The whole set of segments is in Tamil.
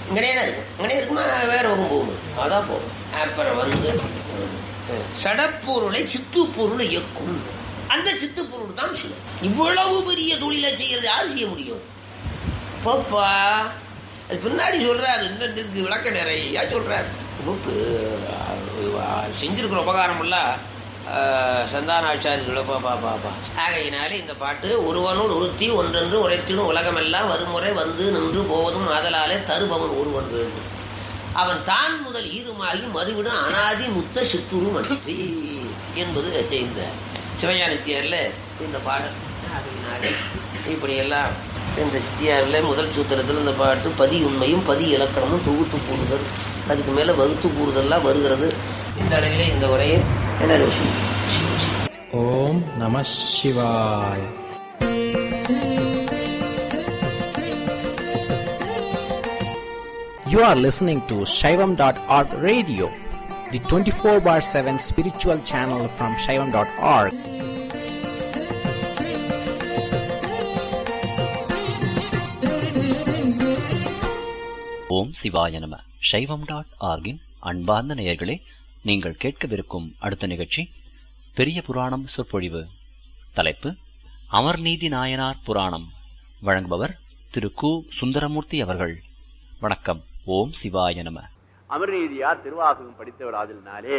இங்கனே தான் இருக்கும் இங்கனே இருக்குமா வேற ஒரு போகும் அதான் போகும் அப்புறம் வந்து அஹ், சடப்பொருளை சித்துப்பொருளை இயக்கும் அந்த சித்துப்பொருள் தான் சிவம் இவ்வளவு பெரிய தொழிலை செய்யறது யார் செய்ய முடியும் போப்பா அது பின்னாடி சொல்றாரு இன்னும் இதுக்கு விளக்க நிறைய சொல்றாரு உனக்கு அஹ், செஞ்சிருக்கிற உபகாரம் எல்லாம் சந்தானாச்சாரிகளோ பாப்பா பாப்பா ஆகையினாலே இந்த பாட்டு ஒருவனோடு ஒருத்தி ஒன்றென்று உரைத்திடும் உலகமெல்லாம் வருமுறை வந்து நின்று போவதும் ஆதலாலே தருபவன் ஒருவன் வேண்டும் அவன் தான் முதல் ஈருமாகி மறுவிடும் அனாதி முத்த சித்துரு மன்றி என்பது இந்த சிவஞானித்தியர்ல இந்த பாடல் ஆகையினாலே இப்படியெல்லாம் இந்த சித்தியாரில் முதல் சூத்திரத்தில் இந்த பாட்டு பதி உண்மையும் பதி இலக்கணமும் தொகுத்து கூறுதல் அதுக்கு மேலே வகுத்து கூறுதல்லாம் வருகிறது இந்த அளவிலே இந்த உரையை என்ன விஷயம் சிவ சிவ. ஓம் நம சிவாய் You are listening to Shaivam.org radio, the 24 bar 7 spiritual channel from Shaivam.org. ஓம் சிவாய நம சைவம் டாட் ஆர்கின் அன்பார்ந்த நேயர்களே நீங்கள் கேட்கவிருக்கும் அடுத்த நிகழ்ச்சி பெரிய புராணம் சொற்பொழிவு தலைப்பு அமர்நீதி நாயனார் புராணம் வழங்குபவர் திரு கு சுந்தரமூர்த்தி அவர்கள் வணக்கம் ஓம் சிவாய நம அமர்நீதியார் திருவாசகம் படித்தவர் ஆதலினாலே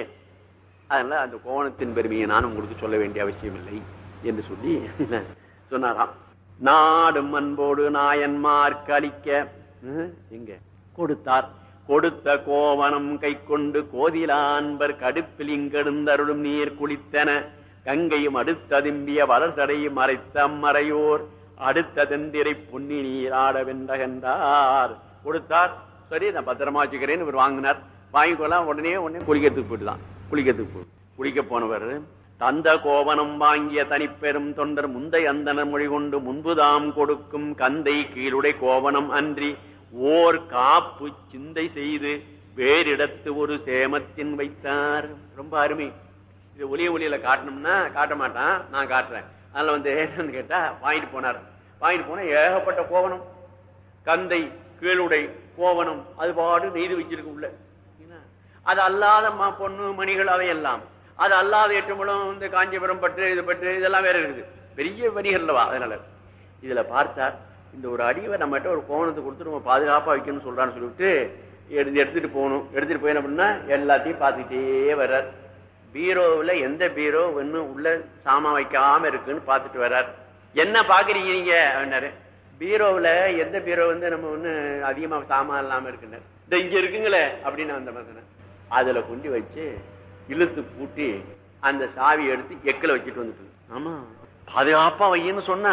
அதனால அந்த கோவணத்தின் பெருமையை நான் உங்களுக்கு சொல்ல வேண்டிய அவசியம் இல்லை என்று சொல்லி சொன்னாராம் நாடும் அன்போடு நாயன்மார்க்கு அளிக்க ம், எங்க கொடுத்தார் கொடுத்த கோவணம் கை கொண்டு கோதிலான்பர் கடுப்பில் இங்கெடுந்தருளும் நீர் குளித்தன கங்கையும் அடுத்ததும்பிய வளர்தடையும் மறைத்த அம்மறையோர் அடுத்த தெந்திரை பொன்னி நீராட வென்றகன்றார் கொடுத்தார் சரி நான் பத்திரமா வச்சுக்கிறேன்னு இவர் வாங்கினார் வாங்கிக்கொள்ளலாம் உடனே உடனே குளிக்கிறதுக்கு போயிட்டுதான் குளிக்கிறதுக்கு போய் குளிக்க போனவர் தந்த கோவனம் வாங்கிய தனிப்பெரும் தொண்டர் முந்தை அந்தனர் மொழி கொண்டு முன்புதாம் கொடுக்கும் கந்தை கீழுடை கோவனம் அன்றி ஓர் காப்பு சிந்தை செய்து வேறிடத்து ஒரு சேமத்தின் வைத்தார் ரொம்ப அருமை இது ஒளிய ஒளியில காட்டணும்னா காட்ட மாட்டான் நான் காட்டுறேன் அதனால வந்து என்னன்னு கேட்டா வாங்கிட்டு போனார் வாங்கிட்டு போனா ஏகப்பட்ட கோவனம் கந்தை கீழுடை கோவனம் அது பாடு நெய்து வச்சிருக்கு உள்ள என்ன? அது அல்லாத ம- பொண்ணு மணிகள் அவையெல்லாம் அது அல்லாத எட்டுமலம் இந்த காஞ்சிபுரம் பட்டு இது பட்டு இதெல்லாம் வேற இருக்குது பெரிய வணிகர்லவா அதனால இதுல பார்த்தார் இந்த ஒரு அடிவை நம்மகிட்ட ஒரு கோவணத்தை கொடுத்து நம்ம பாதுகாப்பா வைக்கணும்னு சொல்றான்னு சொல்லிட்டு எடுத்து எடுத்துட்டு போகணும் எடுத்துட்டு போய் என்ன பண்ணா எல்லாத்தையும் பார்த்துக்கிட்டே வர்றார் பீரோவில் எந்த பீரோ இன்னும் உள்ள சாமான் வைக்காம இருக்குன்னு பார்த்துட்டு வர்றார் என்ன பாக்குறீங்க நீங்க அப்படின்னாரு பீரோவில் எந்த பீரோ வந்து நம்ம ஒண்ணு அதிகமா சாமான் இல்லாம இருக்குன்னு இந்த இங்க இருக்குங்களே அப்படின்னு அந்த மனுஷனை அதுல கொண்டு வச்சு இழுத்து பூட்டி அந்த சாவி எடுத்து எக்கில வச்சுட்டு வந்துட்டு ஆமா பாதுகாப்பா வையன்னு சொன்னா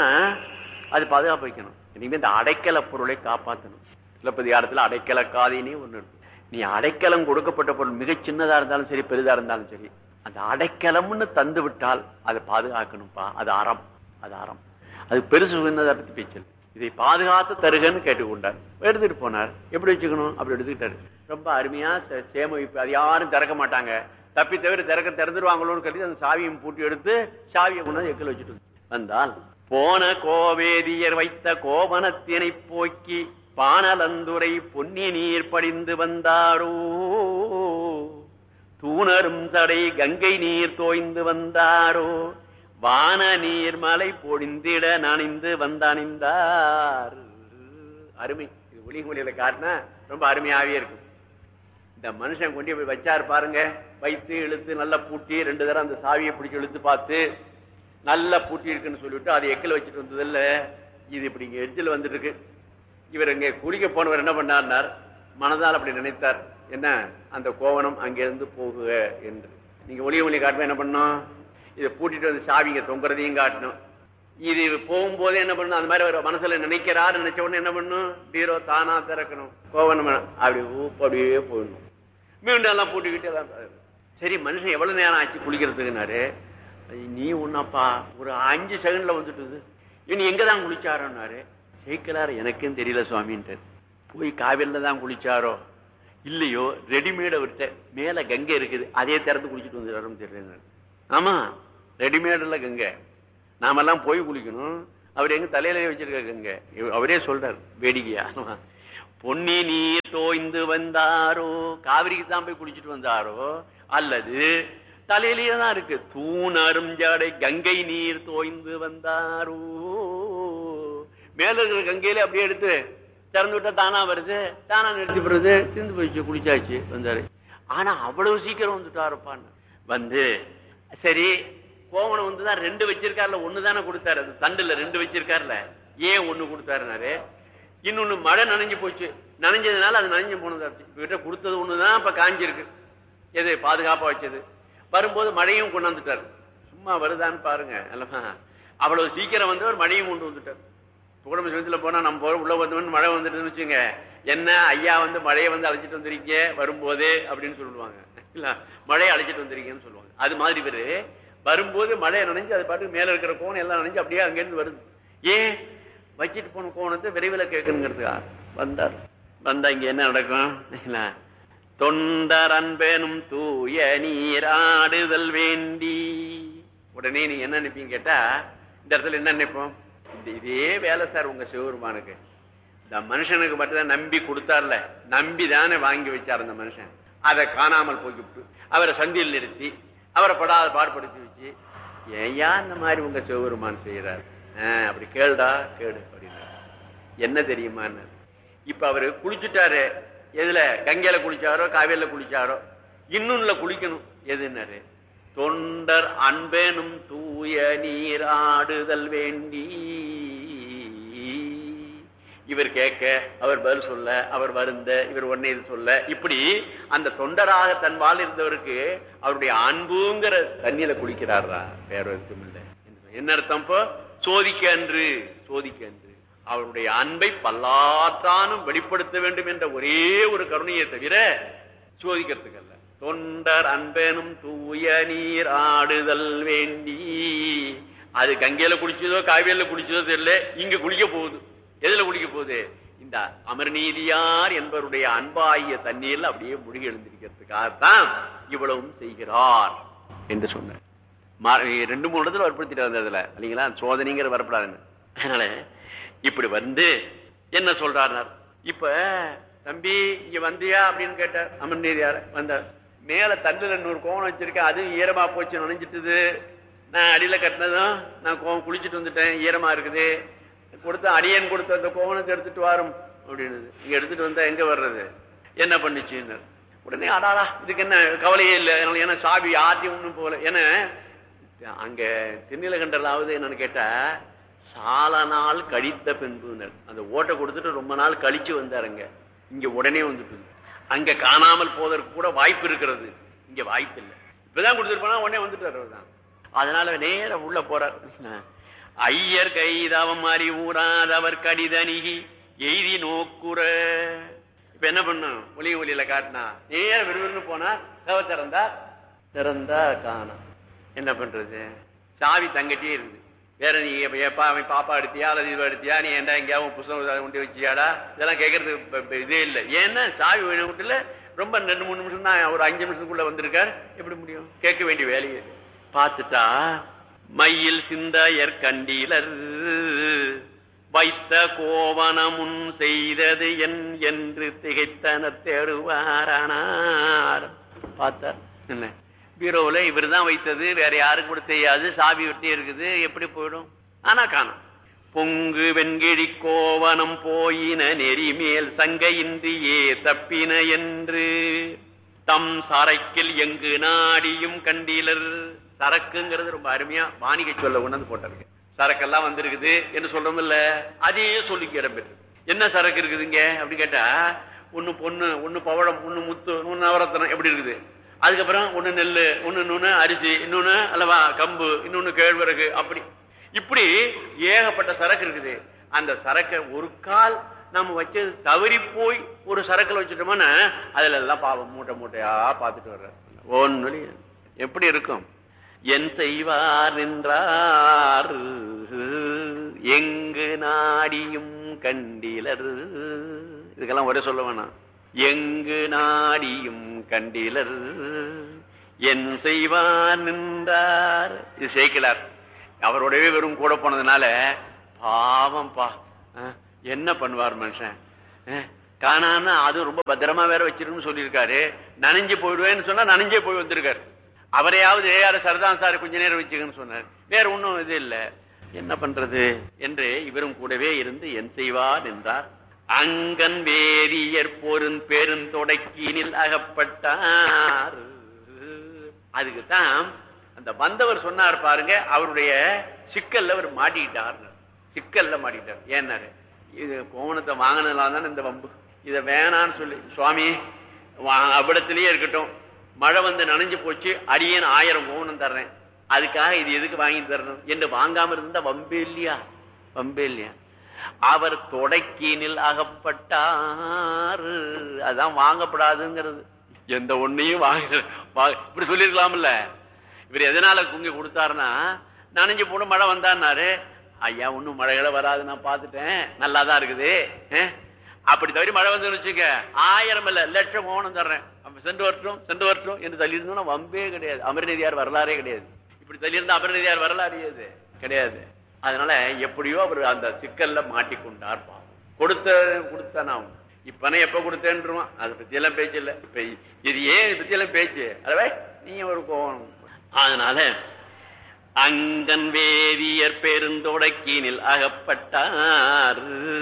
அது பாதுகாப்பு வைக்கணும் இனிமே இந்த அடைக்கல பொருளை காப்பாற்றணும் சிலப்பதிகாரத்துல அடைக்கல காதினே ஒண்ணு இருக்கு நீ அடைக்கலம் கொடுக்கப்பட்ட பொருள் மிகச் சின்னதா இருந்தாலும் சரி பெரிதா இருந்தாலும் சரி அந்த அடைக்கலம்னு தந்து விட்டால் அதை பாதுகாக்கணும்ப்பா அது அறம் அது அறம் அது பெருசு சின்னதை பத்தி பேச்சல் இதை பாதுகாத்து தருகன்னு கேட்டுக்கொண்டார் எடுத்துட்டு போனார் எப்படி வச்சுக்கணும் அப்படி எடுத்துக்கிட்டாரு ரொம்ப அருமையா சே- சேம வைப்பு அது யாரும் திறக்க மாட்டாங்க தப்பி தவிர திறக்க திறந்துருவாங்களோன்னு கருதி அந்த சாவியும் பூட்டி எடுத்து சாவியை கொண்டு வந்து எக்கில் வச்சுட்டு வந்தால் போன கோவேதியர் வைத்த கோவனத்தினை போக்கி பானலந்துரை பொன்னி நீர் படிந்து வந்தாரோ தூணரும் தடை கங்கை நீர் தோய்ந்து வந்தாரோ வான நீர் மலை பொழிந்திட நனைந்து வந்தணிந்தார் அருமை இது ஒளி மொழியில காட்டினா ரொம்ப அருமையாவே இருக்கும் இந்த மனுஷன் கொண்டு போய் வச்சாரு பாருங்க வைத்து இழுத்து நல்லா பூட்டி ரெண்டு தடவை அந்த சாவியை பிடிச்சு இழுத்து பார்த்து நல்லா பூட்டி இருக்குன்னு சொல்லிவிட்டு அதை எக்கில் வச்சுட்டு வந்தது இல்ல இது இப்படி இங்க எட்ஜில் வந்துட்டு இருக்கு இவர் இங்க குளிக்க போனவர் என்ன பண்ணார்னார் மனதால் அப்படி நினைத்தார் என்ன அந்த கோவணம் அங்கிருந்து போகுக என்று நீங்க ஒளிய ஒளி காட்டும்போது என்ன பண்ணோம் இதை பூட்டிட்டு வந்து சாவிங்க தொங்குறதையும் காட்டணும் இது போகும்போது என்ன பண்ணணும் அந்த மாதிரி ஒரு மனசுல நினைக்கிறாரு நினைச்ச உடனே என்ன பண்ணணும் பீரோ தானா திறக்கணும் கோவணம் அப்படி ஊப்பு அப்படியே போயிடணும் மீண்டும் எல்லாம் பூட்டிக்கிட்டு எல்லாம் திறக்கணும். சரி மனுஷன் எவ்வளவு நேரம் ஆச்சு குளிக்கிறதுக்குனாரு நீ ஒன்னாப்பா ஒரு அஞ்சு செகண்ட்ல வந்துட்டுது இனி எங்க தான் குளிச்சாரோன்னாரு ஜெயிக்கலாரு எனக்கும் தெரியல சுவாமின்ட்டு போய் காவிரில தான் குளிச்சாரோ இல்லையோ ரெடிமேட் அவர்கிட்ட மேல கங்கை இருக்குது அதே திறந்து குளிச்சுட்டு வந்துடுறாருன்னு தெரியல ஆமா ரெடிமேட்ல கங்கை நாமெல்லாம் போய் குளிக்கணும் அவர் எங்க தலையில வச்சிருக்க கங்கை இவ- அவரே சொல்றாரு வேடிக்கையா பொன்னி நீர் தோய் தோய்ந்து வந்தாரோ காவிரிக்கு தான் போய் குளிச்சுட்டு வந்தாரோ அல்லது தலையிலேயே தான் இருக்கு தூண் அருஞ்சாடை கங்கை நீர் தோய்ந்து வந்தாரோ மேல இருக்கிற கங்கையில அப்படியே எடுத்து திறந்து விட்டா தானா வருது தானா நிறுத்தி போடுறது திருந்து போயிடுச்சு குளிச்சாச்சு வந்தாரு ஆனா அவ்வளவு சீக்கிரம் வந்துட்டாருப்பான்னு வந்து சரி கோவணம் வந்துதான் ரெண்டு வச்சிருக்காருல ஒண்ணு தானே கொடுத்தாரு அது தண்டுல ரெண்டு வச்சிருக்காருல ஏன் ஒண்ணு கொடுத்தாருனாரு இன்னொன்னு மழை நனைஞ்சு போச்சு நனைஞ்சதுனால அது நனைஞ்சு போனது கிட்ட கொடுத்தது ஒண்ணுதான் இப்ப காஞ்சிருக்கு எது பாதுகாப்பா வச்சது வரும்போது மழையும் கொண்டாந்துட்டாரு சும்மா வருதான்னு பாருங்க அல்லவா அவ்வளவு சீக்கிரம் வந்தவர் மழையும் கொண்டு வந்துட்டார் குடும்ப சமயத்துல போனா நம்ம போற உள்ள வந்து மழை வந்துட்டுன்னு வச்சுங்க என்ன ஐயா வந்து மழையை வந்து அழைச்சிட்டு வந்திருக்கீங்க வரும்போதே அப்படின்னு சொல்லுவாங்க இல்ல மழையை அழைச்சிட்டு வந்திருக்கீங்கன்னு சொல்லுவாங்க அது மாதிரி இவரு வரும்போது மழையை நனைஞ்சு அது பாட்டுக்கு மேல இருக்கிற கோணம் எல்லாம் நனைஞ்சு அப்படியே அங்கிருந்து வருது ஏன் வச்சிட்டு போன கோணத்தை விரைவில் கேட்கணுங்கிறதுக்கா வந்தார் வந்தா இங்க என்ன நடக்கும் இல்ல தொண்டர் அன்பெனும் தூய நீர் ஆடுதல் வேண்டி உடனே நீ என்ன நினைப்பீங்க கேட்டா இந்த இடத்துல என்ன நினைப்போம் இந்த இதே வேலை சார் உங்க சிவபெருமானுக்கு இந்த மனுஷனுக்கு மட்டும்தான் நம்பி கொடுத்தார்ல நம்பி தானே வாங்கி வச்சார் அந்த மனுஷன் அதை காணாமல் போய்விட்டு அவரை சந்தியில் நிறுத்தி அவரை படாத பாடுபடுத்தி வச்சு ஏயா இந்த மாதிரி உங்க சிவபெருமான் செய்யறாரு ஆஹ் அப்படி கேளுடா கேடு அப்படின்னா என்ன தெரியுமான்னு இப்ப அவரு குளிச்சுட்டாரு எதுல கங்கையில குளிச்சாரோ காவேரியில குளிச்சாரோ இன்னும்ல குளிக்கணும் எதுன்னாரு தொண்டர் அன்பேனும் தூய நீர் ஆடுதல் வேண்டி இவர் கேட்க அவர் பதில் சொல்ல அவர் வருந்த இவர் ஒன்னே இது சொல்ல இப்படி அந்த தொண்டராக தன் வாழ் இருந்தவருக்கு அவருடைய அன்புங்கிற தண்ணியில குளிக்கிறாரா வேற எதுவும் இல்லை என்ன அர்த்தம் இப்போ சோதிக்க அன்று சோதிக்க அன்று அவருடைய அன்பை பல்லாற்றானும் வெளிப்படுத்த வேண்டும் என்ற ஒரே ஒரு கருணையை தவிர சோதிக்கிறதுக்கு அல்ல தொண்டர் அன்பெனும் தூய நீர் ஆடுதல் வேண்டி அது கங்கையில குளிச்சதோ காவேரியில குளிச்சதோ தெரியல இங்க குளிக்க போகுது எதுல குளிக்க போகுது இந்த அமர்நீதியார் என்பவருடைய அன்பாகிய தண்ணீர்ல அப்படியே முழுகி எழுந்திருக்கிறதுக்காகத்தான் இவ்வளவும் செய்கிறார் என்று சொன்னார் மா- ரெண்டு மூணு இடத்துல வற்புறுத்திட்டு வந்ததுல இல்லைங்களா சோதனைங்கிற வரப்படாதுன்னு அதனால இப்படி வந்து என்ன சொல்றாருனார் இப்ப தம்பி இங்க வந்தியா அப்படின்னு கேட்டார் அமர்நீதியார் வந்தார் மேல தண்டுல நூறு கோவம் வச்சிருக்கேன் அதுவும் ஈரமா போச்சு நனைஞ்சிட்டுது நான் அடியில கட்டினதும் நான் கோவம் குளிச்சுட்டு வந்துட்டேன் ஈரமா இருக்குது கொடுத்த அடியன் கொடுத்த அந்த கோவணத்தை எடுத்துட்டு வரும் அப்படின்னு இங்க எடுத்துட்டு வந்தா எங்க வர்றது என்ன பண்ணுச்சுன்னு உடனே அடாடா இதுக்கு என்ன கவலையே இல்லை அதனால ஏன்னா சாவி யார்ட்டையும் ஒண்ணும் போகல ஏன்னா அங்க திருநீலகண்டலாவது என்னன்னு கேட்டா சால நாள் கழித்த பின்புனர் அந்த ஓட்டை கொடுத்துட்டு ரொம்ப நாள் கழிச்சு வந்தாருங்க இங்க உடனே வந்துட்டு அங்க காணாமல் போவதற்கு கூட வாய்ப்பு இருக்கிறது இங்க வாய்ப்பு இல்லை இப்பதான் கொடுத்துட்டு போனா உடனே வந்துட்டாரு அவர்தான் அதனால நேர உள்ள போறார் ஐயர் கைதவம் அறிவுறாதவர் கடிதணிகி எய்தி நோக்குற இப்ப என்ன பண்ணும் ஒளி ஒளியில காட்டினா நேர விறுவிறுன்னு போனா கவ திறந்தா திறந்தா காணும் என்ன பண்றது சாவி தங்கட்டியே இருக்குது வேற நீ எப்ப- எப்பா அவன் பாப்பா எடுத்தியா அல்லது இது எடுத்தியா நீ ஏன்டா எங்கேயாவது புத்தகம் கொண்டு வச்சியாடா இதெல்லாம் கேட்கறது இப்ப- இப்ப இதே இல்லை ஏன்னா சாவி வீட்டுல ரொம்ப ரெண்டு மூணு நிமிஷம் தான் ஒரு அஞ்சு நிமிஷத்துக்குள்ள வந்திருக்கார் எப்படி முடியும் கேட்க வேண்டிய வேலையே இல்லை. பார்த்துட்டா மையில் சிந்தையர் கண்டீலர் வைத்த கோவனமுன் செய்தது என் என்று திகைத்தன தேடுவாரானார் பார்த்தார் என்ன பீரோவுல இவர் தான் வைத்தது வேற யாரும் கூட தெரியாது சாவி விட்டே இருக்குது எப்படி போயிடும் ஆனா காணும் பொங்கு வெண்கிழி கோவனம் போயின நெறிமேல் சங்கையின்றியே தப்பின என்று தம் சரக்கில் எங்கு நாடியும் கண்டீலர் சரக்குங்கிறது ரொம்ப அருமையா வாணிகை சொல்ல கொண்டாந்து போட்டாருங்க சரக்கெல்லாம் வந்திருக்குது என்று சொல்றோம் இல்ல அதே சொல்லிக்கு இடம்பெற்று என்ன சரக்கு இருக்குதுங்க அப்படின்னு கேட்டா ஒண்ணு பொண்ணு ஒண்ணு பவழம் ஒண்ணு முத்து ஒண்ணு நவரத்தனம் எப்படி இருக்குது அதுக்கப்புறம் ஒண்ணு நெல்லு ஒண்ணு இன்னொன்னு அரிசி இன்னொன்னு அல்லவா கம்பு இன்னொன்னு கேழ்வரகு அப்படி இப்படி ஏகப்பட்ட சரக்கு இருக்குது அந்த சரக்கை ஒரு கால் நம்ம வச்சது தவறி போய் ஒரு சரக்குல வச்சுட்டோம்னா அதுல எல்லாம் பாவம் மூட்டை மூட்டையா பார்த்துட்டு வர்ற ஒன்னு எப்படி இருக்கும் என் செய்வார் நின்றார் எங்கு நாடியும் கண்டிலர் இதுக்கெல்லாம் ஒரே சொல்ல வேணாம் எங்கு நாடியும் கண்டிலர் என் செய்வார் நின்றார் இது சேர்க்கலார் அவரோடவே வெறும் கூட போனதுனால பாவம் பா அஹ், என்ன பண்ணுவார் மனுஷன் அஹ், காணான்னு அது ரொம்ப பத்திரமா வேற வச்சிருக்குன்னு சொல்லியிருக்காரு நனைஞ்சு போயிடுவேன்னு சொன்னா நனைஞ்சே போய் வந்திருக்காரு அவரையாவது யார சரதான் சார் கொஞ்ச நேரம் வச்சுக்கன்னு சொன்னார் வேற ஒண்ணும் இது இல்ல என்ன பண்றது என்று இவரும் கூடவே இருந்து என் செய்வார் என்றார் அங்கன் வேதியர் பொருந் பெருந்தொடக்கினில் அகப்பட்டார் அதுக்குதான் அந்த வந்தவர் சொன்னார் பாருங்க அவருடைய சிக்கல்ல அவர் மாட்டிக்கிட்டார் சிக்கல்ல மாட்டிக்கிட்டார் ஏன்னாரு இது கோவணத்தை வாங்கினதுலாம் தானே இந்த வம்பு இத வேணான்னு சொல்லி சுவாமி வா- அவ்விடத்திலேயே இருக்கட்டும் மழை வந்து நனைஞ்சு போச்சு அடியேன் ஆயிரம் கோவணம் தர்றேன் அதுக்காக இது எதுக்கு வாங்கி தரணும் என்று வாங்காம இருந்தா வம்பே இல்லையா வம்பே இல்லையா அவர் தொடக்கினில் அகப்பட்டார் அதான் வாங்கப்படாதுங்கிறது எந்த ஒண்ணையும் வாங்க வா- இப்படி சொல்லிருக்கலாம்ல இவர் எதனால குங்கி கொடுத்தாருன்னா நனைஞ்சு போன மழை வந்தான்னாரு ஐயா ஒண்ணும் மழைகளை வராது நான் பார்த்துட்டேன் நல்லா தான் இருக்குது அஹ். அப்படி தவிர மழை வந்து வச்சுக்க ஆயிரம் இல்ல லட்சம் ஓனம் தர்றேன் அப்ப சென்று வரட்டும் சென்று வரட்டும் என்று தள்ளியிருந்தோம்னா வம்பே கிடையாது அமர்நீதியார் வரலாறே கிடையாது இப்படி தள்ளியிருந்தா அமர்நீதியார் வரலாறு கிடையாது கிடையாது அதனால எப்படியோ அவர் அந்த சிக்கல்ல மாட்டிக்கொண்டார் பாவம். கொடுத்த கொடுத்தானா அவன் இப்பனே எப்ப கொடுத்தேன்றான் அதை பத்தி எல்லாம் பேச்சு இல்ல இப்ப இது ஏன் இதை பத்தி எல்லாம் பேச்சு அதவே நீ ஒரு கோவம் அதனால அங்கன் வேதியர் பெருந்தொடக்கினில் அகப்பட்டார்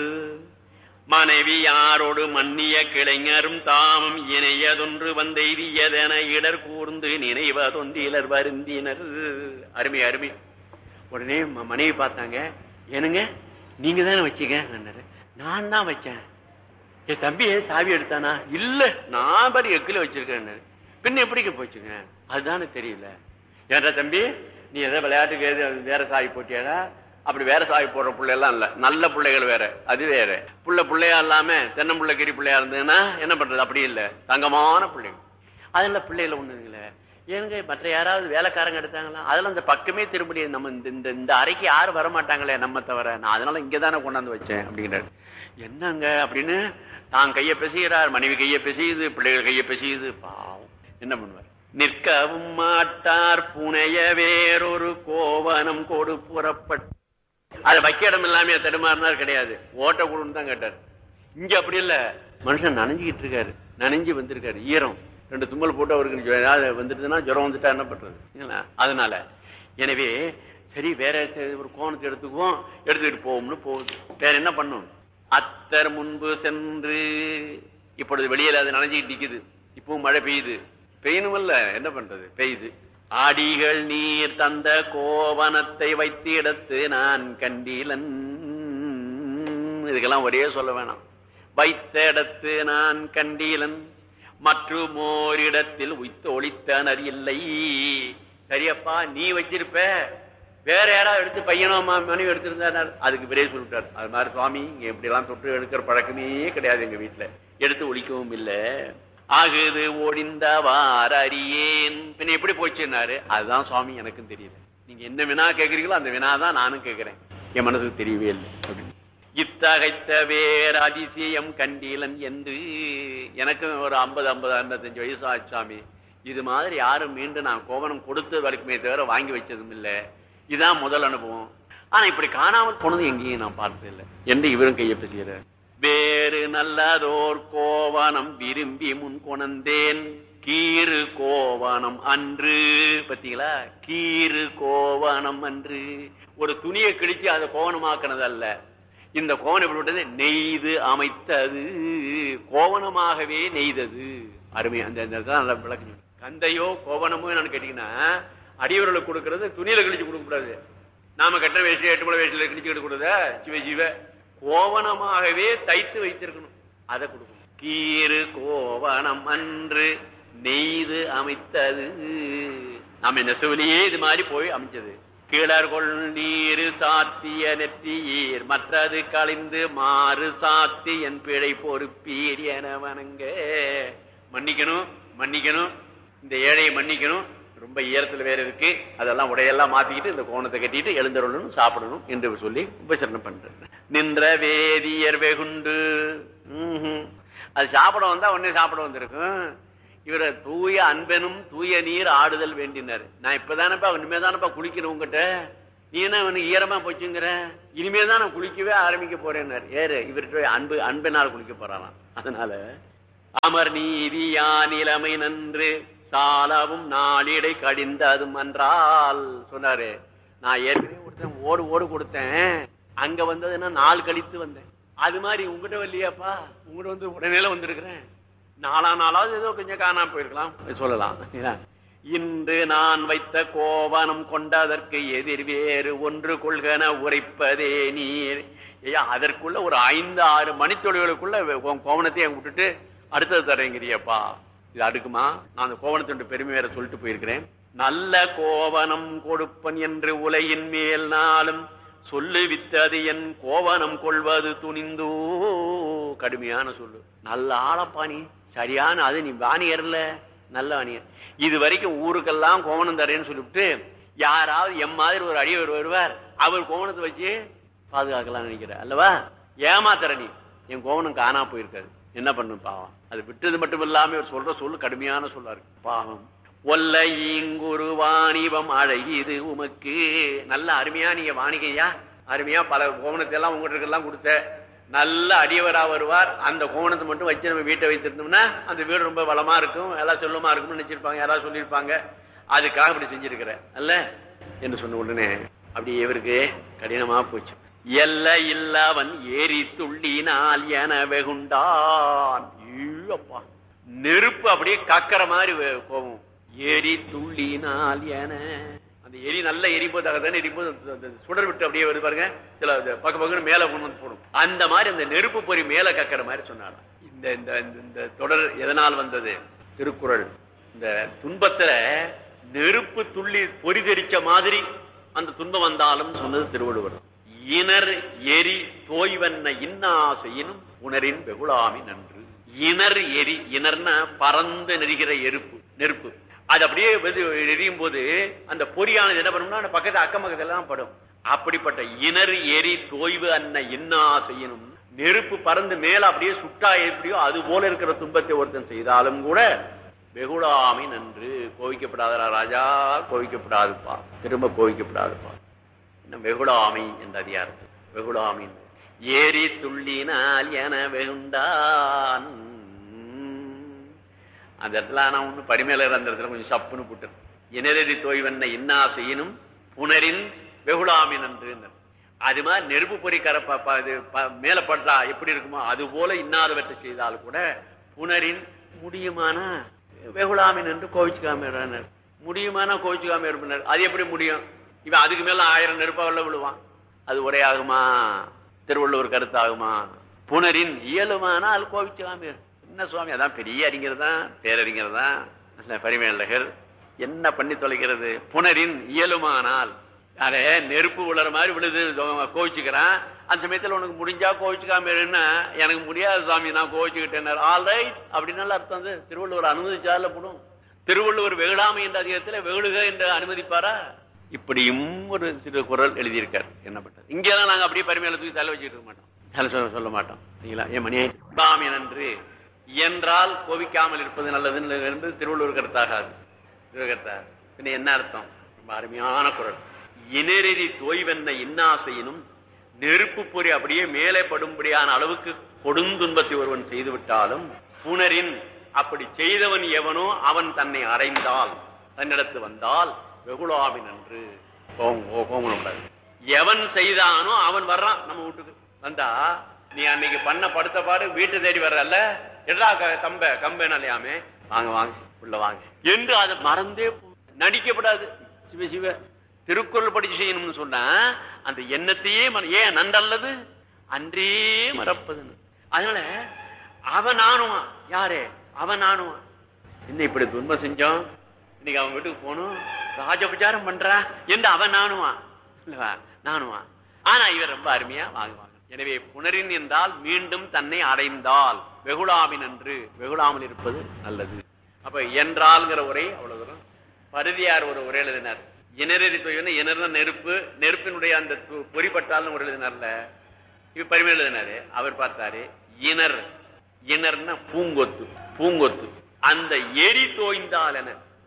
மனைவி யாரோடு மன்னிய கிளைஞரும் தாமும் இணையதொன்று வந்தெய்தியதென இடர் கூர்ந்து நினைவதொன்றிலர் வருந்தினர் அருமை அருமை உடனே ம- மனைவி பார்த்தாங்க ஏனுங்க நீங்க தானே வச்சீங்க நான் தான் வச்சேன் என் தம்பி ஏன் சாவி எடுத்தானா இல்ல நான் பாரு எக்கில வச்சிருக்கேன் பின்ன எப்படிங்க போச்சுங்க அதுதானே தெரியல ஏன்டா தம்பி நீ எதோ விளையாட்டுக்கு எது வேற சாவி போட்டியாடா அப்படி வேற சாவி போடுற பிள்ளை எல்லாம் இல்ல நல்ல பிள்ளைகள் வேற அது வேற புள்ள பிள்ளையா இல்லாம தென்னம்புள்ள கிரி பிள்ளையா இருந்ததுன்னா என்ன பண்றது அப்படி இல்ல தங்கமான பிள்ளைங்க அதெல்லாம் பிள்ளைகள ஒண்ணுங்களே ஏனுங்க மற்ற யாராவது வேலைக்காரங்க எடுத்தாங்களா அதெல்லாம் இந்த பக்கமே திரும்படி நம்ம இந்த இந்த இந்த அறைக்கு யாரும் வர மாட்டாங்களே நம்ம தவிர நான் அதனால இங்க தானே கொண்டாந்து வச்சேன் அப்படிங்கிறாரு என்னங்க அப்படின்னு தான் கைய பெசுகிறார் மனைவி கைய பெசியுது பிள்ளைகள் கைய பெசியுது பாவம் என்ன பண்ணுவார் நிற்கவும் மாட்டார் புனைய வேறொரு கோவனம் கொடு புறப்பட்டு அது வைக்க இடம் இல்லாம தடுமாறினார் கிடையாது ஓட்ட கொடுன்னு தான் கேட்டார் இங்க அப்படி இல்ல மனுஷன் நனைஞ்சுக்கிட்டு இருக்காரு நனைஞ்சு வந்திருக்காரு ஈரம் ரெண்டு தும்மல் போட்டு அவருக்கு ஜுரம் ஏதாவது வந்துட்டுதுன்னா ஜுரம் வந்துட்டா என்ன பண்றது இல்லைங்களா? அதனால எனவே சரி வேற சரி, ஒரு கோணத்தை எடுத்துக்குவோம் எடுத்துக்கிட்டு போவோம்னு போகுது வேற என்ன பண்ணும் அத்தர் முன்பு சென்று இப்பொழுது வெளியில அது நனைஞ்சிட்டு நிக்குது இப்பவும் மழை பெய்யுது பெய்யணுமல்ல என்ன பண்றது பெய்யுது ஆடிகள் நீர் தந்த கோவனத்தை வைத்து இடத்து நான் கண்டீலன் இதுக்கெல்லாம் ஒரே சொல்ல வேணாம் வைத்த இடத்து நான் கண்டீலன் மற்றும் ஓரிடத்தில் உய்த்து ஒளித்தனர் இல்லை சரியப்பா நீ வச்சிருப்ப வேற யாராவது எடுத்து பையனோ மா- மனைவி எடுத்திருந்தார் அதுக்கு பெரிய சொல்லிட்டார் அது மாதிரி சுவாமி இங்க இப்படி எல்லாம் தொட்டு எடுக்கிற பழக்கமே கிடையாது எங்க வீட்டுல எடுத்து ஒழிக்கவும் இல்ல ஆகுது ஒடிந்தவார் அறியேன் பின்ன எப்படி போச்சுன்னாரு அதுதான் சுவாமி எனக்கும் தெரியுது நீங்க என்ன வினா கேக்குறீங்களோ அந்த வினா தான் நானும் கேட்கிறேன் என் மனசுக்கு தெரியவே இல்லை அப்படின்னு இத்தகைத்த வேற அதிசயம் கண்டீலன் என்று எனக்கும் ஒரு ஐம்பது ஐம்பது ஐம்பத்தஞ்சு வயசு ஆச்சு சாமி இது மாதிரி யாரும் மீண்டும் நான் கோவணம் கொடுத்து வரைக்குமே தவிர வாங்கி வச்சதும் இல்லை இதான் முதல் அனுபவம் ஆனா இப்படி காணாமல் போனது எங்கேயும் நான் பார்த்தது இல்லை என்று இவரும் கையை செய்யறார் வேறு நல்லதோர் கோவணம் விரும்பி முன் கொணந்தேன் கீறு கோவணம் அன்று பாத்தீங்களா கீறு கோவணம் அன்று ஒரு துணியை கிழிச்சு அதை கோவணமாக்கினது அல்ல இந்த கோவணம் எப்படி விட்டது நெய்து அமைத்தது கோவணமாகவே நெய்தது அருமை அந்த அந்த இடத்துல நல்லா விளக்கம் சொல்லு. கந்தையோ கோவணமோ என்னன்னு கேட்டீங்கன்னா அடியவர்களுக்கு கொடுக்கறது துணியில கிழிச்சு கொடுக்க கூடாது நாம கட்ட வேஷ்டி எட்டு மலை வேஷ்டியில கிழிச்சு கொடுக்கறத சிவ சிவ கோவணமாகவே தைத்து வைத்திருக்கணும் அதை கொடுக்கணும் கீறு கோவணம் அன்று நெய்து அமைத்தது நாம நெசவுலயே இது மாதிரி போய் அமைச்சது கிளர்கொள் நீரு சாத்திய நெற்றியீர் மற்றது கழிந்து மாறு சாத்தி என் பிழை பொறுப்பீர் என வணங்க மன்னிக்கணும் மன்னிக்கணும் இந்த ஏழையை மன்னிக்கணும் ரொம்ப ஈரத்துல வேற இருக்கு அதெல்லாம் உடையெல்லாம் மாத்திக்கிட்டு இந்த கோணத்தை கட்டிட்டு எழுந்தருளணும் சாப்பிடணும் என்று சொல்லி உபசரணம் பண்றேன் நின்ற வேதியர் வெகுண்டு ம்ஹும். அது சாப்பிட வந்தா உடனே சாப்பிட வந்திருக்கும் இவர தூய அன்பெனும் தூய நீர் ஆடுதல் வேண்டினார் நான் இப்பதானப்பா இனிமே தானப்பா குளிக்கணும் உங்ககிட்ட நீ என்ன உனக்கு ஈரமா போச்சுங்கிற இனிமே தான் நான் குளிக்கவே ஆரம்பிக்க போறேன்னாரு ஏறு இவர்கிட்ட அன்பு அன்பினால் குளிக்க போறாராம் அதனால அமர் நீதியா நிலைமை நன்று சாலவும் நாளிடை கடிந்ததும் என்றால் சொன்னாரு நான் ஏற்கனவே கொடுத்தேன் ஓடு ஓடு கொடுத்தேன் அங்க வந்ததுன்னா நாள் கழித்து வந்தேன் அது மாதிரி உங்ககிட்ட வரலையாப்பா உங்ககிட்ட வந்து உடனே வந்திருக்கிறேன் நாலா நாளாவது ஏதோ கொஞ்சம் காணாம போயிருக்கலாம் சொல்லலாம் ஏன்னா, இன்று நான் வைத்த கோவனம் கொண்டதற்கு எதிர் வேறு ஒன்று கொள்கன உரைப்பதே நீர் ஐயா அதற்குள்ள ஒரு ஐந்து ஆறு மணித்தொழில்களுக்குள்ள உன் கோவணத்தை என் விட்டுட்டு அடுத்தது தரேங்கிறியப்பா இது அடுக்குமா நான் அந்த கோவணத்தினுடைய பெருமை வேற சொல்லிட்டு போயிருக்கிறேன் நல்ல கோவனம் கொடுப்பன் என்று உலையின் மேல் நாளும் சொல்லு வித்தது என் கோவனம் கொள்வது துணிந்தோ கடுமையான சொல்லு நல்ல ஆளப்பா நீ சரியான அது நீ வாணியர்ல நல்ல வாணியர் இது வரைக்கும் ஊருக்கெல்லாம் கோவணம் தரேன்னு சொல்லிவிட்டு யாராவது எம் மாதிரி ஒரு அடியவர் வருவார் அவர் கோவணத்தை வச்சு பாதுகாக்கலாம் நினைக்கிற அல்லவா ஏமாத்தர நீ என் கோவணம் காணா போயிருக்காது என்ன பண்ணும் பாவம் அது விட்டது மட்டும் இல்லாம இவர் சொல்ற சொல்லு கடுமையான சொல்லா இருக்கு பாவம் ஒல்ல ஈங்குரு வாணிபம் அழகிது உமக்கு நல்ல அருமையா நீங்க வாணிகையா அருமையா பல கோவணத்தை எல்லாம் உங்ககிட்ட எல்லாம் கொடுத்த நல்ல அடியவரா வருவார் அந்த கோவணத்தை மட்டும் வச்சு நம்ம வீட்டை வைத்திருந்தோம்னா அந்த வீடு ரொம்ப வளமா இருக்கும் எல்லாம் சொல்லுமா இருக்கும்னு நினைச்சிருப்பாங்க யாராவது சொல்லியிருப்பாங்க அதுக்காக இப்படி செஞ்சிருக்கிற அல்ல என்று சொன்ன உடனே அப்படி இவருக்கு கடினமா போச்சு எல்ல இல்லவன் ஏறி துள்ளினால் என வெகுண்டான் ஐயோப்பா. நெருப்பு அப்படியே கக்கற மாதிரி வே- போகும் ஏறி துள்ளினால் என அந்த எரி நல்ல எரிம்போது அகதானே எரிம்போது அந்த- அந்த சுடர் விட்டு அப்படியே வருது பாருங்க சில அது பக்க பக்கம் மேல கொண்டு வந்து போடும் அந்த மாதிரி அந்த நெருப்பு பொறி மேல கக்கற மாதிரி சொன்னாராம் இந்த இந்த இந்த- இந்த தொடர் எதனால் வந்தது திருக்குறள் இந்த துன்பத்துல நெருப்பு துள்ளி பொறி தெரிச்ச மாதிரி அந்த துன்பம் வந்தாலும் சொன்னது திருவள்ளுவர் இனர் எரி தோய்வன்ன இன்னா செய்யினும் உணரின் வெகுளாமி நன்று இனர் எரி இனர்னா பறந்து நெறிகிற எருப்பு நெருப்பு அது அப்படியே வெது- எரியும் போது அந்த பொறியானது என்ன பண்ணும்னா அந்த பக்கத்து அக்கம் பக்கத்துல எல்லாம் படும் அப்படிப்பட்ட இனர் எரி தோய்வு அன்ன இன்னா செய்யணும் நெருப்பு பறந்து மேல அப்படியே சுட்டா எப்படியோ அது போல இருக்கிற துன்பத்தை ஒருத்தன் செய்தாலும் கூட வெகுளாமை நன்று கோவிக்கப்படாதரா ராஜா கோவிக்கப்படாதுப்பா திரும்ப கோவிக்கப்படாதுப்பா இன்னும் வெகுளாமை என்ற அதிகாரம் வெகுளாமை ஏறி துள்ளினால் என வெகுண்டான் அந்த இடத்துல நான் ஒண்ணு படிமேல அந்த இடத்துல கொஞ்சம் சப்புன்னு போட்டு இனரடி தோய்வன்ன இன்னா செய்யணும் புனரின் வெகுளாமின் என்று அது மாதிரி நெருப்பு பொறி கரப்ப ப- இது ப- மேல பட்டா எப்படி இருக்குமோ அது போல இன்னாதவற்றை செய்தால் கூட புனரின் முடியுமானா வெகுளாமின் என்று கோவிச்சுக்காம இருறார். முடியுமானா கோவிச்சுக்காம இருப்பினர் அது எப்படி முடியும் இவன் அதுக்கு மேல ஆயிரம் நெருப்பாவில் விழுவான் அது ஒரே ஆகுமா திருவள்ளுவர் கருத்தாகுமா புனரின் இயலுமானால் கோவிச்சுக்காம இரு. என்ன சுவாமி அதான் பெரிய அறிஞர் தான் பேரறிஞர் தான் பரிமேலகர் என்ன பண்ணி தொலைக்கிறது புனரின் இயலுமானால் அரே நெருப்பு விழுற மாதிரி விழுது கோவிச்சுக்கிறான் அந்த சமயத்துல உனக்கு முடிஞ்சா கோவிச்சுக்காம இருன்னா எனக்கு முடியாது சுவாமி நான் கோவிச்சுக்கிட்டேன் ஆல் ரைட் அப்படின்னு அர்த்தம் வந்து திருவள்ளுவர் அனுமதிச்சால போடும் திருவள்ளுவர் வெகுடாமை என்ற அதிகத்துல வெகுளுக என்று அனுமதிப்பாரா இப்படியும் ஒரு சிறு குரல் எழுதியிருக்கார் என்ன பண்றது இங்கெல்லாம் நாங்க அப்படியே பரிமையில தூக்கி தலை வச்சுட்டு இருக்க மாட்டோம் தலை சொல்ல சொல்ல மாட்டோம் சரிங்களா ஏன் மணி பாமி நன்று என்றால் கோவிக்காமல் இருப்பது நல்லதுன்னு என்பது திருவள்ளுவர் கருத்தாகாது திருவள்ளுவர் கருத்தாகாது. பின்ன என்ன அர்த்தம் ரொம்ப அருமையான குரல் இனரெறி தோய்வென்ன இன்னாசையினும் நெருப்பு பொறி அப்படியே மேலே படும்படியான அளவுக்கு கொடுந்துன்பத்தை ஒருவன் செய்து விட்டாலும் புனரின் அப்படி செய்தவன் எவனோ அவன் தன்னை அடைந்தால் தன்னிடத்து வந்தால் வெகுளாவின் என்று கோமனப்படாது எவன் செய்தானோ அவன் வர்றான் நம்ம வீட்டுக்கு வந்தா நீ அன்னைக்கு பண்ண படுத்த பாடு வீட்டு தேடி வர்றல்ல எடா க- கம்ப கம்ப இல்லையாமே வாங்க வாங்க உள்ள வாங்க என்று அதை மறந்தே போ- நடிக்கப்படாது சிவ சிவ திருக்குறள் படிச்சு செய்யணும்னு சொன்னா அந்த எண்ணத்தையே மற- ஏன் நன்றல்லது அன்றே மறப்பதுன்னு அதனால அவன் ஆணுவான் யாரு அவன் ஆணுவான் என்ன இப்படி துன்பம் செஞ்சோம் இன்னைக்கு அவன் வீட்டுக்கு போகணும் ராஜபச்சாரம் பண்றான் என்று அவன் நானுவான் இல்லவா நானுவான் ஆனா இவர் ரொம்ப அருமையா வாங்குவாங்க எனவே புனரின் என்றால் மீண்டும் தன்னை அடைந்தால் வெகுளாமின் என்று வெகுளாமல் இருப்பது நல்லது அப்ப என்றால்ங்கிற உரை அவ்வளவு தூரம் பருதியார் ஒரு உரை எழுதினார் இனரெறி தொய்வுன்னு இணர்ன நெருப்பு நெருப்பினுடைய அந்த து- பொறிப்பட்டால்னு ஒரு எழுதினார்ல இப்ப பரிமை எழுதினாரு அவர் பார்த்தாரு இணர் இணர்னா பூங்கொத்து பூங்கொத்து அந்த எரி தோய்ந்தால் என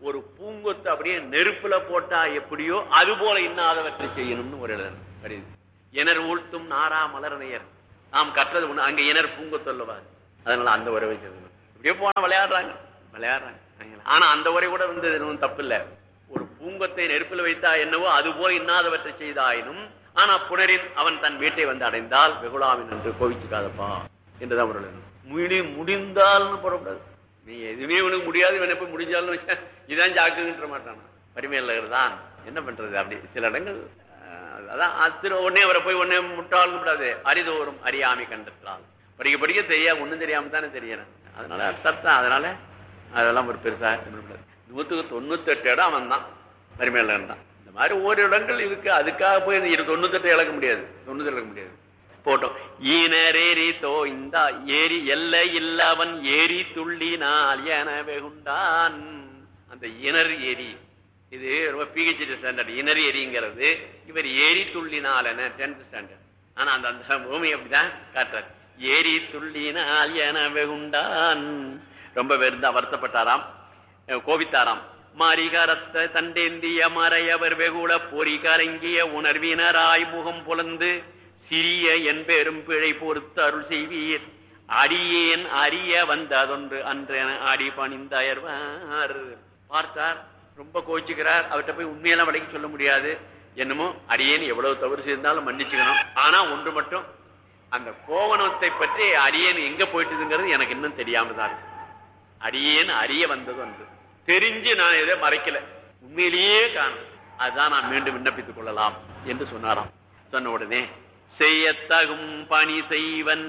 ஒரு பூங்கொத்து அப்படியே நெருப்புல போட்டா எப்படியோ அது போல இன்னாதவற்றை செய்யணும்னு ஒரு எழுதணும் கடிதம் இனர் ஊழ்த்தும் நாரா மலரணையர் நாம் கற்றது ஒண்ணு அங்க இனர் பூங்கொத்து அல்லவா அதனால அந்த உறவை செய்யணும் இப்படியே போனா விளையாடுறாங்க விளையாடுறாங்க சரிங்களா? ஆனா அந்த உரை கூட வந்து எதுவும் தப்பு இல்ல ஒரு பூங்கொத்தை நெருப்பில் வைத்தா என்னவோ அது போல இன்னாதவற்றை செய்தாயினும் ஆனா புனரின் அவன் தன் வீட்டை வந்து அடைந்தால் வெகுளாவின் என்று கோவிச்சுக்காதப்பா என்றுதான் ஒரு எழுதணும். முடி முடிந்தால்னு போடக்கூடாது நீ எதுவுமே உனக்கு முடியாது இவன் எப்ப முடிஞ்சாலும் வச்சா, இதான் ஜாக்குன்ற மாட்டான் வறுமையில் தான் என்ன பண்றது அப்படி சில இடங்கள் அஹ், அதான் அது திரு உடனே அவரை போய் உடனே முட்டாள் கூடாது அரிதோறும் அறியாமை கண்டத்தால் படிக்க படிக்க தெரியா ஒண்ணும் தெரியாம தானே தெரியணும் அதனால சத்தம் அதனால அதெல்லாம் ஒரு பெருசா இது பண்ணக்கூடாது. நூத்துக்கு தொண்ணூத்தி எட்டு இடம் அவன் தான் வறுமையில் தான் இந்த மாதிரி ஒரு இடங்கள் இருக்கு அதுக்காக போய் இந்த இரு தொண்ணூத்தெட்டு இழக்க முடியாது தொண்ணூத்தி இழக்க முடியாது போட்டோம் ஈனரேரி தோ இந்த ஏரி எல்லை இல்லவன் ஏரி துள்ளினால் என வெகுண்டான் அந்த இணர் ஏரி இது ரொம்ப பிஹெச்டி ஸ்டாண்டர்ட் இணர் ஏரிங்கிறது இவர் ஏரி துள்ளினால் என டென்த் ஸ்டாண்டர்ட் ஆனா அந்த அந்த பூமி அப்படிதான் காட்டுறாரு ஏரி துள்ளினால் என வெகுண்டான் ரொம்ப வெறுந்தா வருத்தப்பட்டாராம் அஹ் கோபித்தாராம் மாரிகரத்த தண்டேந்திய மறையவர் வெகுள பொறி கலங்கிய உணர்வினராய் முகம் புலந்து சிறிய என் பெரும் பிழை பொறுத்து அருள் செய்வீர் அடியேன் அறிய வந்ததொன்று அன்றென அடி பணிந்தயர்வார் பார்த்தார் ரொம்ப கோச்சுக்கிறார் அவர்கிட்ட போய் உண்மையெல்லாம் விலைக்கு சொல்ல முடியாது என்னமோ அடியேன் எவ்வளவு தவறு செய்திருந்தாலும் மன்னிச்சுக்கணும் ஆனா ஒன்று மட்டும் அந்த கோவணத்தை பற்றி அடியேன் எங்க போயிட்டுதுங்கிறது எனக்கு இன்னும் தெரியாம தான் இருக்கு அடியேன் அறிய வந்தது அன்று தெரிஞ்சு நான் எதை மறைக்கல உண்மையிலேயே காணும் அதுதான் நான் மீண்டும் விண்ணப்பித்துக் கொள்ளலாம் என்று சொன்னாராம் சொன்ன உடனே செய்யத்தகும் பணி செய்வன்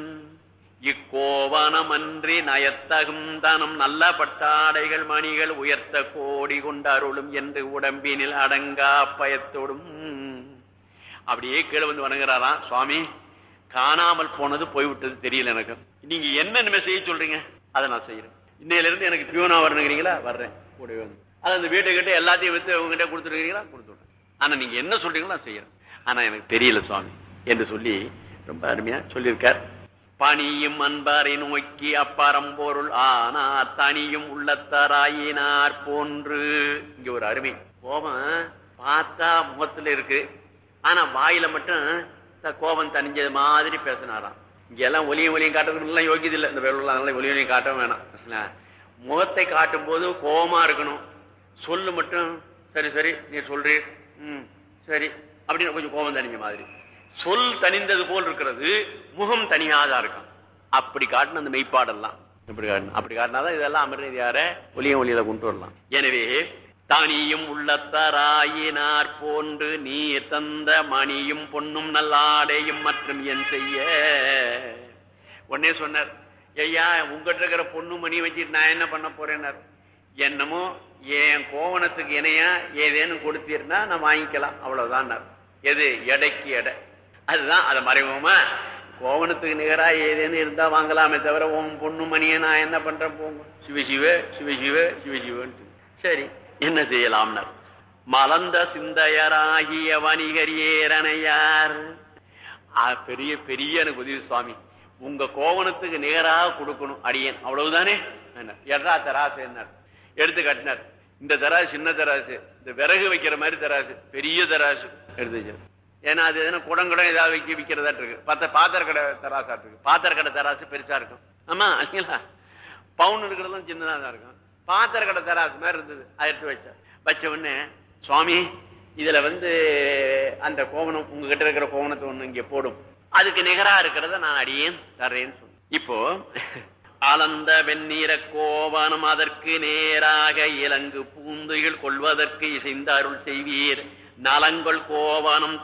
இக்கோவனமன்றி நயத்தகும் தனம் நல்ல பட்டாடைகள் மணிகள் உயர்த்த கோடி கொண்டு அருளும் என்று உடம்பினில் அடங்கா பயத்தோடும் அப்படியே கீழே வந்து வணங்குறாராம் சுவாமி காணாமல் போனது போய்விட்டது தெரியல எனக்கு நீங்க என்ன செய்ய சொல்றீங்க அதை நான் செய்யறேன் இன்னையில இருந்து எனக்கு பியூனா வரணுங்கிறீங்களா வர்றேன் கூடவே வந்து அது அந்த வீட்டை கிட்ட எல்லாத்தையும் வித்து உங்ககிட்ட கொடுத்துருக்கீங்களா கொடுத்துடுறேன் ஆனா நீங்க என்ன சொல்றீங்களோ நான் செய்யறேன் ஆனா எனக்கு தெரியல சுவாமி என்று சொல்லி ரொம்ப அருமையா சொல்லியிருக்கார் பணியும் அன்பாரை நோக்கி அப்பறம்பொருள் ஆனார் தனியும் உள்ளத்தாராயினார் போன்று இங்க ஒரு அருமை கோபம் பார்த்தா முகத்துல இருக்கு ஆனா வாயில மட்டும் த- கோபம் தணிஞ்சது மாதிரி பேசினாராம் இங்க எல்லாம் ஒலியும் ஒலியும் காட்டுறதுக்கு எல்லாம் யோகியது இல்லை இந்த வேலைலாம் ஒலியும் ஒலியும் காட்டவும் வேணாம் சரிங்களா? முகத்தை காட்டும் போது கோபமா இருக்கணும் சொல்லு மட்டும் சரி சரி நீ சொல்றீர் ம் சரி அப்படின்னு கொஞ்சம் கோபம் தணிஞ்ச மாதிரி சொல் தணிந்தது போல் இருக்கிறது முகம் தனியாதா இருக்கும் அப்படி காட்டின அந்த மெய்ப்பாடெல்லாம் இப்படி காட்டணும் அப்படி காட்டினாதான் இதெல்லாம் அமர்நீதியார ஒலியும் ஒலியில கொண்டு வரலாம் எனவே தனியும் உள்ளத்தராயினார் போன்று நீர் தந்த மணியும் பொன்னும் நல்லாடையும் மற்றும் என் செய்ய உடனே சொன்னார் ஐயா உங்ககிட்ட இருக்கிற பொண்ணு மணி வச்சுட்டு நான் என்ன பண்ண போறேன்னார் என்னமோ என் கோவணத்துக்கு இணையா ஏதேனும் கொடுத்தீர்னா நான் வாங்கிக்கலாம் அவ்வளவுதான் எது எடைக்கு எடை அதுதான் அதை மறைமுகமா கோவணத்துக்கு நிகரா ஏதேனும் இருந்தா வாங்கலாமே தவிர உன் பொண்ணு மணியை நான் என்ன பண்றேன் போங்க சிவ சிவ சிவ சிவ சிவ சிவன்ட்டு சரி என்ன செய்யலாம்னார் மலர்ந்த சிந்தையராகிய வணிகரியேரணையார் ஆ, பெரிய பெரிய எனக்கு உதவி சுவாமி உங்க கோவணத்துக்கு நேராக கொடுக்கணும் அடியேன் அவ்வளவுதானே என்னார். எட்ரா தராசு என்னார் எடுத்து காட்டினார் இந்த தராசு சின்ன தராசு இந்த விறகு வைக்கிற மாதிரி தராசு பெரிய தராசு எடுத்து வச்சார். ஏன்னா அது எதுனா குடங்குடம் ஏதாவது வைக்க விக்கிறதாட்டு இருக்கு பத்த பாத்திர கடை தராசாட்டு இருக்கு பாத்திர கடை தராசு பெருசா இருக்கும் ஆமா இல்லைங்களா பவுன் இருக்கிறதும் சின்னதா தான் இருக்கும் பாத்திர கடை தராசு மாதிரி இருந்தது அதை எடுத்து வச்சார் வச்ச உடனே சுவாமி இதுல வந்து அந்த கோவணம் உங்ககிட்ட இருக்கிற கோவணத்தை ஒண்ணு இங்க போடும் அதுக்கு நிகரா இருக்கிறத நான் அடியேன் தர்றேன்னு சொன்னேன் இப்போ அலந்த வெந்நீர கோவனம் அதற்கு நேராக இலங்கு பூந்துகள் கொள்வதற்கு இசைந்த அருள் செய்வீர் நலங்கொள் கோவனம்